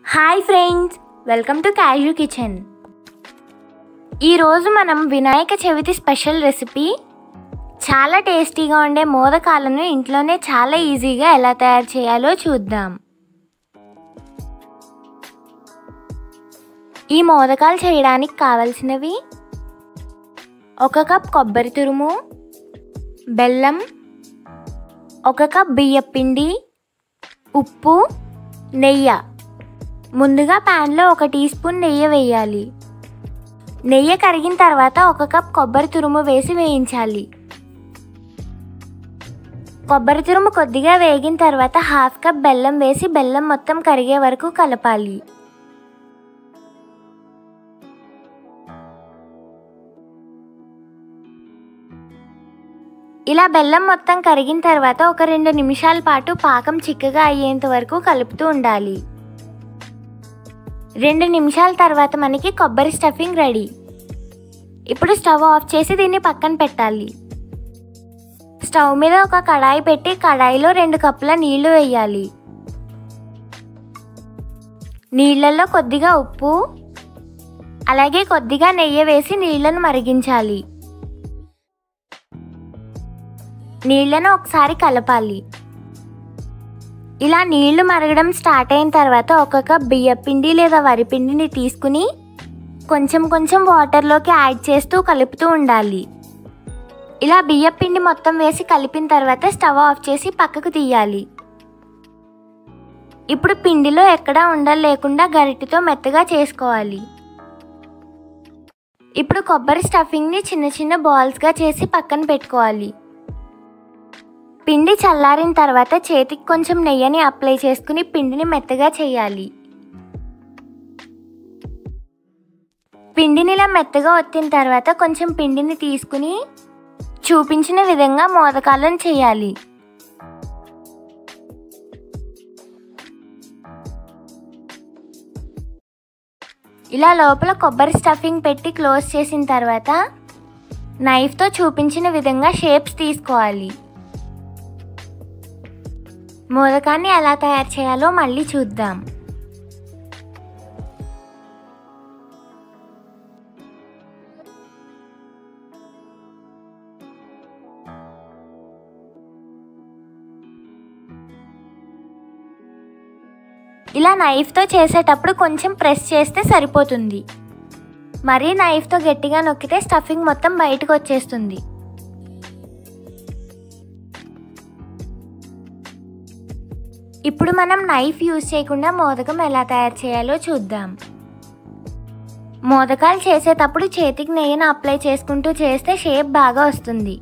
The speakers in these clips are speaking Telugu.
హాయ్ ఫ్రెండ్స్ వెల్కమ్ టు క్యాజు కిచెన్ ఈరోజు మనం వినాయక చవితి స్పెషల్ రెసిపీ చాలా టేస్టీగా ఉండే మోదకాలను ఇంట్లోనే చాలా ఈజీగా ఎలా తయారు చేయాలో చూద్దాం ఈ మోదకాలు చేయడానికి కావలసినవి ఒక కప్ కొబ్బరి తురుము బెల్లం ఒక కప్ బియ్యం పిండి ఉప్పు నెయ్యి ముందుగా ప్యాన్లో ఒక టీ స్పూన్ నెయ్యి వేయాలి నెయ్యి కరిగిన తర్వాత ఒక కప్ కొబ్బరి తురుము వేసి వేయించాలి కొబ్బరి తురుము కొద్దిగా వేగిన తర్వాత హాఫ్ కప్ బెల్లం వేసి బెల్లం మొత్తం కరిగే వరకు కలపాలి ఇలా బెల్లం మొత్తం కరిగిన తర్వాత ఒక రెండు నిమిషాల పాటు పాకం చిక్కగా అయ్యేంత వరకు కలుపుతూ ఉండాలి రెండు నిమిషాల తర్వాత మనకి కొబ్బరి స్టఫింగ్ రెడీ ఇప్పుడు స్టవ్ ఆఫ్ చేసి దీన్ని పక్కన పెట్టాలి స్టవ్ మీద ఒక కడాయి పెట్టి కడాయిలో రెండు కప్పుల నీళ్లు వేయాలి నీళ్ళల్లో కొద్దిగా ఉప్పు అలాగే కొద్దిగా నెయ్యి వేసి నీళ్లను మరిగించాలి నీళ్లను ఒకసారి కలపాలి ఇలా నీళ్లు మరగడం స్టార్ట్ అయిన తర్వాత ఒక కప్ బియ్యపిండి లేదా వరిపిండిని తీసుకుని కొంచెం కొంచెం వాటర్లోకి యాడ్ చేస్తూ కలుపుతూ ఉండాలి ఇలా బియ్యపిండి మొత్తం వేసి కలిపిన తర్వాత స్టవ్ ఆఫ్ చేసి పక్కకు తీయాలి ఇప్పుడు పిండిలో ఎక్కడా ఉండలు లేకుండా గరిటెతో మెత్తగా చేసుకోవాలి ఇప్పుడు కొబ్బరి స్టఫింగ్ని చిన్న చిన్న బాల్స్గా చేసి పక్కన పెట్టుకోవాలి పిండి చల్లారిన తర్వాత చేతికి కొంచెం నెయ్యిని అప్లై చేసుకుని పిండిని మెత్తగా చేయాలి పిండిని ఇలా మెత్తగా ఒత్తిన తర్వాత కొంచెం పిండిని తీసుకుని చూపించిన విధంగా మోదకాలను చేయాలి ఇలా లోపల కొబ్బరి స్టఫింగ్ పెట్టి క్లోజ్ చేసిన తర్వాత నైఫ్తో చూపించిన విధంగా షేప్స్ తీసుకోవాలి మోదకాన్ని ఎలా తయారు చేయాలో మళ్ళీ చూద్దాం ఇలా నైఫ్తో చేసేటప్పుడు కొంచెం ప్రెస్ చేస్తే సరిపోతుంది మరీ నైఫ్తో గట్టిగా నొక్కితే స్టఫింగ్ మొత్తం బయటకు వచ్చేస్తుంది ఇప్పుడు మనం నైఫ్ యూజ్ చేయకుండా మోదకం ఎలా తయారు చేయాలో చూద్దాం మోదకాలు చేసేటప్పుడు చేతికి నెయ్యిని అప్లై చేసుకుంటూ చేస్తే షేప్ బాగా వస్తుంది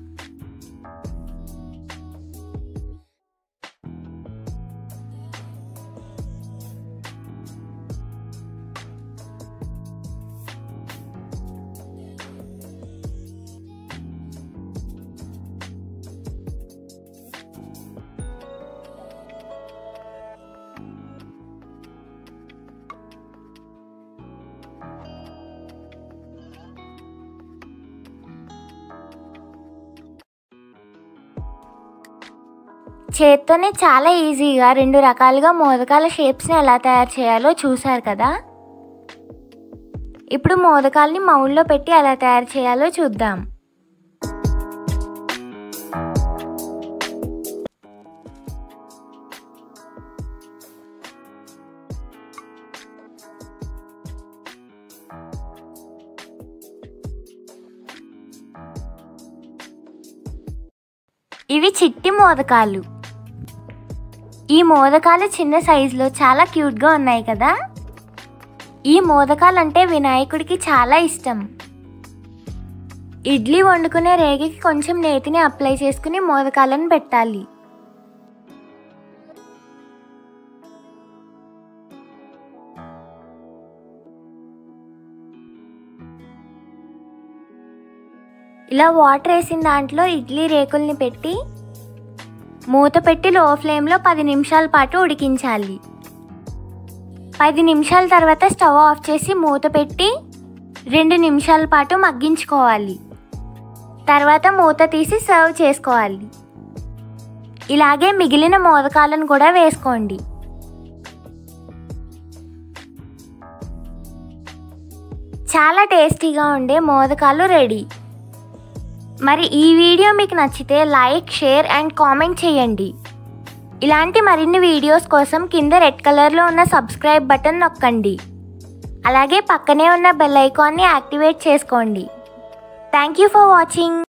చేత్తోనే చాలా ఈజీగా రెండు రకాలుగా మోదకాల షేప్స్ని ఎలా తయారు చేయాలో చూసారు కదా ఇప్పుడు మోదకాల్ని మౌల్లో పెట్టి ఎలా తయారు చేయాలో చూద్దాం ఇవి చిట్టి మోదకాలు ఈ మోదకాలు చిన్న సైజులో చాలా క్యూట్గా ఉన్నాయి కదా ఈ మోదకాలు అంటే వినాయకుడికి చాలా ఇష్టం ఇడ్లీ వండుకునే రేగికి కొంచెం నేతిని అప్లై చేసుకుని మోదకాలను పెట్టాలి ఇలా వాటర్ వేసిన దాంట్లో ఇడ్లీ రేకుల్ని పెట్టి మూత పెట్టి లో ఫ్లేమ్లో పది నిమిషాల పాటు ఉడికించాలి పది నిమిషాల తర్వాత స్టవ్ ఆఫ్ చేసి మూత పెట్టి రెండు నిమిషాల పాటు మగ్గించుకోవాలి తర్వాత మూత తీసి సర్వ్ చేసుకోవాలి ఇలాగే మిగిలిన మోదకాలను కూడా వేసుకోండి చాలా టేస్టీగా ఉండే మోదకాలు రెడీ మరి ఈ వీడియో మీకు నచ్చితే లైక్ షేర్ అండ్ కామెంట్ చేయండి ఇలాంటి మరిన్ని వీడియోస్ కోసం కింద రెడ్ కలర్లో ఉన్న సబ్స్క్రైబ్ బటన్ నొక్కండి అలాగే పక్కనే ఉన్న బెల్ ఐకాన్ని యాక్టివేట్ చేసుకోండి థ్యాంక్ యూ ఫర్ వాచింగ్